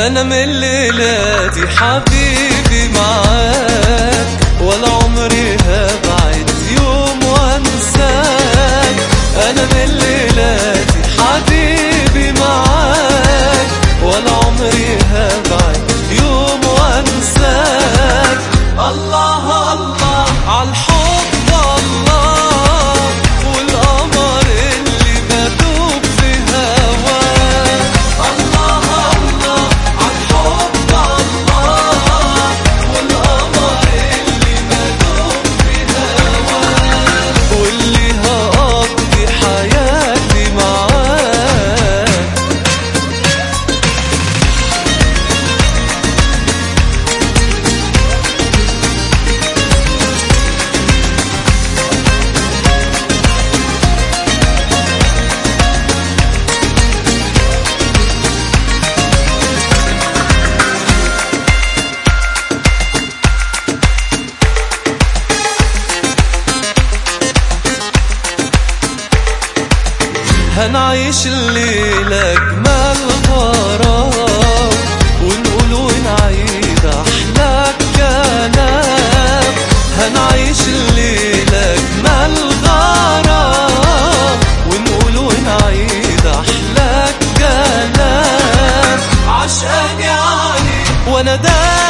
انا من ليلاتي حبيبي معاك ولا عمري هبعد يوم وانساك انا من ليلاتي حبيبي معاك ولا عمري هبعد يوم وانساك الله الله عالحب الله والقمر اللي بدوب في هواه الله الله عالحب الله والقمر اللي بدوب في هواه واللي هقضي حياتي معاه هنعيش الليلة أجمل غرام ونقول ونعيد أحلى كلام هنعيش الليلة أجمل غرام ونقول ونعيد أحلى كلام عشقاني عليك وأنا دايما